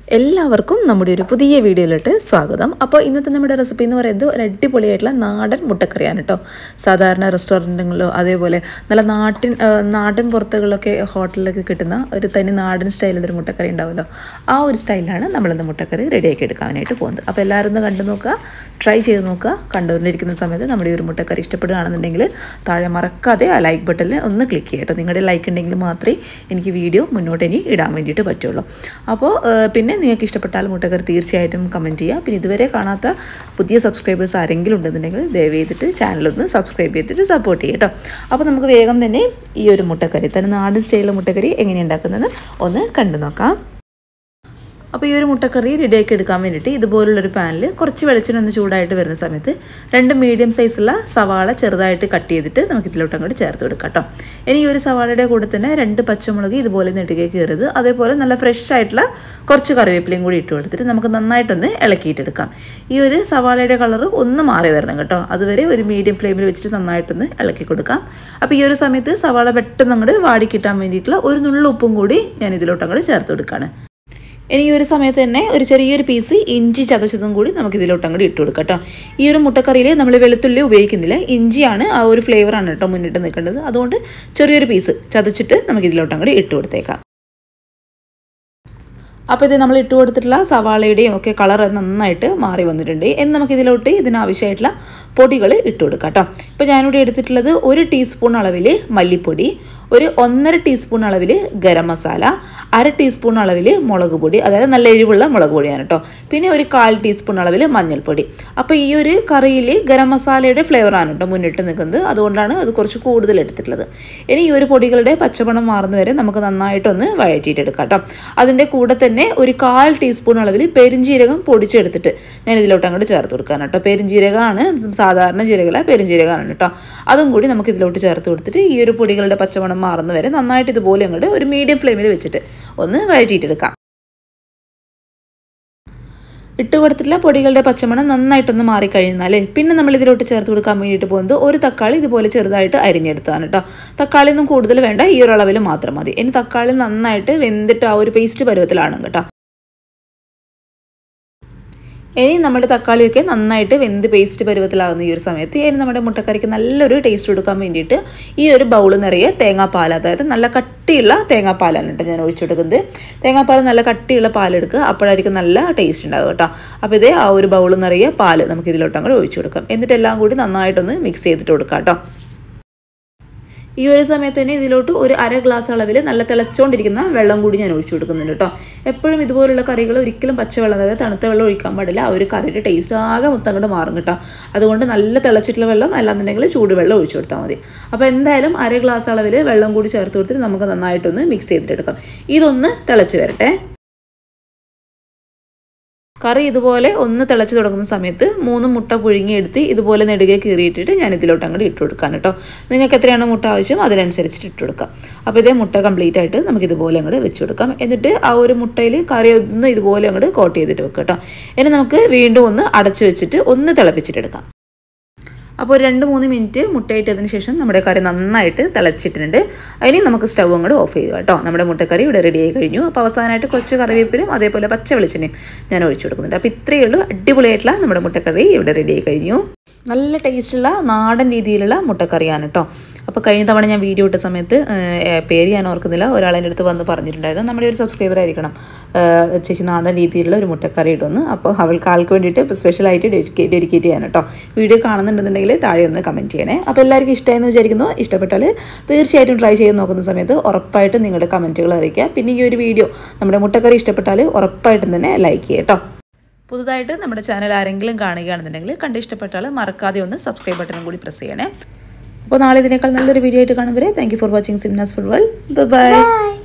എല്ലാവർക്കും നമ്മുടെ ഒരു പുതിയ വീഡിയോയിലോട്ട് സ്വാഗതം അപ്പോൾ ഇന്നത്തെ നമ്മുടെ റെസിപ്പി എന്ന് പറയുന്നത് ഒരു അടിപൊളിയായിട്ടുള്ള നാടൻ മുട്ടക്കറിയാണ് കേട്ടോ സാധാരണ റെസ്റ്റോറൻറ്റുകളിലോ അതേപോലെ നല്ല നാട്ടിൻ ആ, നാടൻ പുറത്തുകളിലൊക്കെ ഹോട്ടലിലൊക്കെ കിട്ടുന്ന ഒരു തനി നാടൻ സ്റ്റൈലുള്ള ഒരു മുട്ടക്കറി ഉണ്ടാവുമല്ലോ ആ ഒരു സ്റ്റൈലാണ് നമ്മളിന്ന് മുട്ടക്കറി റെഡിയാക്കി എടുക്കാനായിട്ട് പോകുന്നത് അപ്പോൾ എല്ലാവരും ഒന്ന് കണ്ടു നോക്കുക ട്രൈ ചെയ്ത് നോക്കുക കണ്ടുകൊണ്ടിരിക്കുന്ന സമയത്ത് നമ്മുടെ ഈ ഒരു മുട്ടക്കറി ഇഷ്ടപ്പെടുകയാണെന്നുണ്ടെങ്കിൽ താഴെ മറക്കാതെ ആ ലൈക്ക് ബട്ടണിൽ ഒന്ന് ക്ലിക്ക് ചെയ്യുക കേട്ടോ നിങ്ങളുടെ ലൈക്ക് ഉണ്ടെങ്കിൽ മാത്രമേ എനിക്ക് വീഡിയോ മുന്നോട്ട് ഇനി ഇടാൻ വേണ്ടിയിട്ട് പറ്റുള്ളൂ അപ്പോൾ ആ, പിന്നെ നിങ്ങൾക്ക് ഇഷ്ടപ്പെട്ടാൽ മുട്ടക്കറി തീർച്ചയായിട്ടും കമൻറ്റ് ചെയ്യുക പിന്നെ ഇതുവരെ കാണാത്ത പുതിയ സബ്സ്ക്രൈബേഴ്സ് ആരെങ്കിലും ഉണ്ടെന്നുണ്ടെങ്കിൽ ദയവ് ചെയ്തിട്ട് ചാനലൊന്ന് സബ്സ്ക്രൈബ് ചെയ്തിട്ട് സപ്പോർട്ട് ചെയ്യുക കേട്ടോ അപ്പോൾ നമുക്ക് വേഗം തന്നെ ഈ ഒരു മുട്ടക്കറി തന്നെ നാടൻ സ്റ്റൈലിലെ മുട്ടക്കറി എങ്ങനെ ഉണ്ടാക്കുന്നത് ഒന്ന് കണ്ടു നോക്കാം അപ്പോൾ ഈ ഒരു മുട്ടക്കറി റെഡിയാക്കി എടുക്കാൻ വേണ്ടിയിട്ട് ഇതുപോലുള്ളൊരു പാനിൽ കുറച്ച് വെളിച്ചെണ്ണ ഒന്ന് ചൂടായിട്ട് വരുന്ന സമയത്ത് രണ്ട് മീഡിയം സൈസുള്ള സവാള ചെറുതായിട്ട് കട്ട് ചെയ്തിട്ട് നമുക്ക് ഇതിലോട്ട് അങ്ങോട്ട് ചേർത്ത് കൊടുക്കാം കേട്ടോ ഇനി ഈ ഒരു സവാളയുടെ കൂടെ തന്നെ രണ്ട് പച്ചമുളക് ഇതുപോലെ നെടുകെ കയറിയത് അതേപോലെ നല്ല ഫ്രഷ് ആയിട്ടുള്ള കുറച്ച് കറിവേപ്പിലയും കൂടി ഇട്ട് കൊടുത്തിട്ട് നമുക്ക് നന്നായിട്ടൊന്ന് ഇളക്കിയിട്ടെടുക്കാം ഈ ഒരു സവാളയുടെ കളർ ഒന്ന് മാറി വരണം കേട്ടോ അതുവരെ ഒരു മീഡിയം ഫ്ലെയിമിൽ വെച്ചിട്ട് നന്നായിട്ടൊന്ന് ഇളക്കി കൊടുക്കാം അപ്പോൾ ഈ ഒരു സമയത്ത് സവാള പെട്ടെന്ന് അങ്ങോട്ട് വാടി കിട്ടാൻ വേണ്ടിയിട്ടുള്ള ഒരു നുള്ള ഉപ്പും കൂടി ഞാൻ ഇതിലോട്ട് അങ്ങോട്ട് ചേർത്ത് കൊടുക്കുകയാണ് ഇനി ഈ ഒരു സമയത്ത് തന്നെ ഒരു ചെറിയൊരു പീസ് ഇഞ്ചി ചതച്ചതും കൂടി നമുക്ക് ഇതിലോട്ട് അങ്ങോട്ട് ഇട്ട് കൊടുക്കാം കേട്ടോ ഈ ഒരു മുട്ടക്കറിയിൽ നമ്മൾ വെളുത്തുള്ളി ഉപയോഗിക്കുന്നില്ല ഇഞ്ചിയാണ് ആ ഒരു ഫ്ലേവറാണ് കേട്ടോ മുന്നിട്ട് നിൽക്കേണ്ടത് അതുകൊണ്ട് ചെറിയൊരു പീസ് ചതച്ചിട്ട് നമുക്ക് ഇതിലോട്ട് അങ്ങോട്ട് ഇട്ട് കൊടുത്തേക്കാം അപ്പോൾ ഇത് നമ്മൾ ഇട്ട് കൊടുത്തിട്ടുള്ള സവാളയുടെയും ഒക്കെ കളർ നന്നായിട്ട് മാറി വന്നിട്ടുണ്ട് എന്ന് നമുക്ക് ഇതിലോട്ട് ഇതിനാവശ്യമായിട്ടുള്ള പൊടികൾ ഇട്ട് കൊടുക്കാം കേട്ടോ ഇപ്പോൾ ഞാനിവിടെ എടുത്തിട്ടുള്ളത് ഒരു ടീസ്പൂൺ അളവിൽ മല്ലിപ്പൊടി ഒരു ഒന്നര ടീസ്പൂൺ അളവിൽ ഗരം മസാല അര ടീസ്പൂൺ അളവിൽ മുളക് പൊടി അതായത് നല്ല എരിവുള്ള മുളക് പൊടിയാണ് കേട്ടോ പിന്നെ ഒരു കാൽ ടീസ്പൂൺ അളവിൽ മഞ്ഞൾപ്പൊടി അപ്പോൾ ഈ ഒരു കറിയിൽ ഗരം മസാലയുടെ ഫ്ലേവറാണ് കേട്ടോ മുന്നിട്ട് നിൽക്കുന്നത് അതുകൊണ്ടാണ് അത് കുറച്ച് കൂടുതൽ എടുത്തിട്ടുള്ളത് ഇനി ഈ ഒരു പൊടികളുടെ പച്ചമണം മാറുന്ന വരെ നമുക്ക് നന്നായിട്ടൊന്ന് വഴറ്റിയിട്ടെടുക്കാം കേട്ടോ അതിൻ്റെ കൂടെ തന്നെ ഒരു കാൽ ടീസ്പൂൺ അളവിൽ പെരിഞ്ജീരകം പൊടിച്ചെടുത്തിട്ട് ഞാൻ ഇതിലോട്ട് അങ്ങോട്ട് ചേർത്ത് കൊടുക്കാൻ കേട്ടോ പെരിഞ്ജീരകമാണ് സാധാരണ ജീരകല പെരിഞ്ജീരകമാണ് കേട്ടോ അതും കൂടി നമുക്ക് ഇതിലോട്ട് ചേർത്ത് കൊടുത്തിട്ട് ഈ ഒരു പൊടികളുടെ പച്ചമണം മാറുന്ന വരെ നന്നായിട്ട് ഇതുപോലെ അങ്ങോട്ട് ഒരു മീഡിയം ഫ്ലെയിമിൽ വെച്ചിട്ട് ഒന്ന് വഴറ്റിയിട്ടെടുക്കാം ഇട്ട് കൊടുത്തിട്ടുള്ള പൊടികളുടെ പച്ചമണം നന്നായിട്ടൊന്ന് മാറിക്കഴിഞ്ഞാൽ പിന്നെ നമ്മൾ ഇതിലോട്ട് ചേർത്ത് കൊടുക്കാൻ വേണ്ടിയിട്ട് പോകുന്നത് ഒരു തക്കാളി ഇതുപോലെ ചെറുതായിട്ട് അരിഞ്ഞെടുത്താണ് കേട്ടോ തക്കാളി ഒന്നും കൂടുതൽ വേണ്ട ഈ ഒരു അളവിൽ മാത്രം മതി ഇനി തക്കാളി നന്നായിട്ട് വെന്തിട്ട് ആ ഒരു പേസ്റ്റ് പരുവത്തിലാണ് കേട്ടോ ഇനി നമ്മുടെ തക്കാളിയൊക്കെ നന്നായിട്ട് വെന്ത് പേസ്റ്റ് പരുവത്തിലാകുന്ന ഈ ഒരു സമയത്ത് ഇനി നമ്മുടെ മുട്ടക്കറിക്ക് നല്ലൊരു ടേസ്റ്റ് കൊടുക്കാൻ വേണ്ടിയിട്ട് ഈ ഒരു ബൗൾ നിറയെ തേങ്ങാപ്പാൽ അതായത് നല്ല കട്ടിയുള്ള തേങ്ങാപ്പാലാണ് കേട്ടോ ഞാൻ ഒഴിച്ചു കൊടുക്കുന്നത് തേങ്ങാപ്പാൽ നല്ല കട്ടിയുള്ള പാലെടുക്കുക അപ്പോഴായിരിക്കും നല്ല ടേസ്റ്റ് ഉണ്ടാവുക കേട്ടോ അപ്പോൾ ഇതേ ആ ഒരു ബൗൾ നിറയെ പാൽ നമുക്ക് ഇതിലോട്ട് അങ്ങോട്ട് ഒഴിച്ചു കൊടുക്കാം എന്നിട്ട് എല്ലാം കൂടി നന്നായിട്ടൊന്ന് മിക്സ് ചെയ്തിട്ട് കൊടുക്കാം കേട്ടോ ഈ ഒരു സമയത്ത് തന്നെ ഇതിലോട്ട് ഒരു അര ഗ്ലാസ് അളവിൽ നല്ല തിളച്ചുകൊണ്ടിരിക്കുന്ന വെള്ളം കൂടി ഞാൻ ഒഴിച്ചു കൊടുക്കുന്നുണ്ട് കേട്ടോ എപ്പോഴും ഇതുപോലുള്ള കറികൾ ഒരിക്കലും പച്ചവെള്ളം അതായത് തണുത്ത വെള്ളം ഒഴിക്കാൻ പാടില്ല ആ ഒരു കറിയുടെ ടേസ്റ്റ് ആകെ മുത്തങ്ങോട്ട് മാറും കേട്ടോ അതുകൊണ്ട് നല്ല തിളച്ചിട്ടുള്ള വെള്ളം അല്ലാന്നുണ്ടെങ്കിൽ ചൂടുവെള്ളം ഒഴിച്ചു കൊടുത്താൽ മതി അപ്പോൾ എന്തായാലും അര ഗ്ലാസ് അളവിൽ വെള്ളം കൂടി ചേർത്ത് കൊടുത്തിട്ട് നമുക്ക് നന്നായിട്ടൊന്ന് മിക്സ് ചെയ്തിട്ടെടുക്കാം ഇതൊന്ന് തിളച്ച് വരട്ടെ കറി ഇതുപോലെ ഒന്ന് തിളച്ച് തുടങ്ങുന്ന സമയത്ത് മൂന്ന് മുട്ട പുഴുങ്ങിയെടുത്ത് ഇതുപോലെ നെടുകെ കീറിയിട്ടിട്ട് ഞാൻ ഇതിലോട്ട് അങ്ങോട്ട് ഇട്ട് കൊടുക്കാൻ കേട്ടോ നിങ്ങൾക്ക് എത്രയാണ് മുട്ട ആവശ്യം അതിനനുസരിച്ചിട്ട് ഇട്ട് കൊടുക്കാം അപ്പോൾ ഇതേ മുട്ട കംപ്ലീറ്റ് ആയിട്ട് നമുക്ക് ഇതുപോലെ അങ്ങോട്ട് വെച്ച് കൊടുക്കാം എന്നിട്ട് ആ ഒരു മുട്ടയിൽ കറി ഒന്ന് ഇതുപോലെ അങ്ങോട്ട് കോട്ട് ചെയ്തിട്ട് വെക്കാം കേട്ടോ ഇനി നമുക്ക് വീണ്ടും ഒന്ന് അടച്ച് വെച്ചിട്ട് ഒന്ന് തിളപ്പിച്ചിട്ടെടുക്കാം അപ്പോൾ ഒരു രണ്ട് മൂന്ന് മിനിറ്റ് മുട്ടയിട്ടതിന് ശേഷം നമ്മുടെ കറി നന്നായിട്ട് തിളച്ചിട്ടുണ്ട് അതിന് നമുക്ക് സ്റ്റൗ അങ്ങോട്ട് ഓഫ് ചെയ്യുക കേട്ടോ നമ്മുടെ മുട്ടക്കറി ഇവിടെ റെഡി ആയി കഴിഞ്ഞു അപ്പോൾ അവസാനമായിട്ട് കുറച്ച് കറിവേപ്പിലും അതേപോലെ പച്ച വെളിച്ചെണ്ണയും ഞാൻ ഒഴിച്ചു കൊടുക്കുന്നുണ്ട് അപ്പോൾ ഇത്രയേ ഉള്ളൂ അടിപൊളിയായിട്ടുള്ള നമ്മുടെ മുട്ടക്കറി ഇവിടെ റെഡി ആയി കഴിഞ്ഞു നല്ല ടേസ്റ്റുള്ള നാടൻ രീതിയിലുള്ള മുട്ടക്കറിയാണ് കേട്ടോ അപ്പോൾ കഴിഞ്ഞ തവണ ഞാൻ വീഡിയോ ഇട്ട സമയത്ത് ഏഹ്, പേര് ഞാൻ ഓർക്കുന്നില്ല ഒരാൾ എൻ്റെ അടുത്ത് വന്ന് പറഞ്ഞിട്ടുണ്ടായിരുന്നു നമ്മുടെ ഒരു സബ്സ്ക്രൈബർ ആയിരിക്കണം ഏഹ്, ചേച്ചി നാടൻ രീതിയിലുള്ള ഒരു മുട്ടക്കറി ഇടുമെന്ന് അപ്പോൾ അവൾക്ക് ആൾക്ക് വേണ്ടിയിട്ട് ഇപ്പോൾ സ്പെഷ്യലായിട്ട് ഡെഡിക്കേറ്റ് ഡെഡിക്കേറ്റ് ചെയ്യാൻ കേട്ടോ വീഡിയോ കാണുന്നുണ്ടെന്നുണ്ടെങ്കിൽ താഴെ ഒന്ന് കമൻറ്റ് ചെയ്യണേ അപ്പോൾ എല്ലാവർക്കും ഇഷ്ടമായെന്ന് വിചാരിക്കുന്നു ഇഷ്ടപ്പെട്ടാൽ തീർച്ചയായിട്ടും ട്രൈ ചെയ്ത് നോക്കുന്ന സമയത്ത് ഉറപ്പായിട്ടും നിങ്ങളുടെ കമൻറ്റുകൾ അറിയിക്കുക പിന്നെ ഈ ഒരു വീഡിയോ നമ്മുടെ മുട്ടക്കറി ഇഷ്ടപ്പെട്ടാൽ ഉറപ്പായിട്ടും തന്നെ ലൈക്ക് ചെയ്യുക കേട്ടോ പുതുതായിട്ട് നമ്മുടെ ചാനൽ ആരെങ്കിലും കാണുകയാണെന്നുണ്ടെങ്കിൽ കണ്ട് ഇഷ്ടപ്പെട്ടാൽ മറക്കാതെ ഒന്ന് സബ്സ്ക്രൈബ് ബട്ടണും കൂടി പ്രസ് ചെയ്യണേ അപ്പോൾ നാളെ ഇതിനേക്കാൾ നല്ലൊരു വീഡിയോ ആയിട്ട് കാണും വരെ thank you for watching Simnas football bye Bye.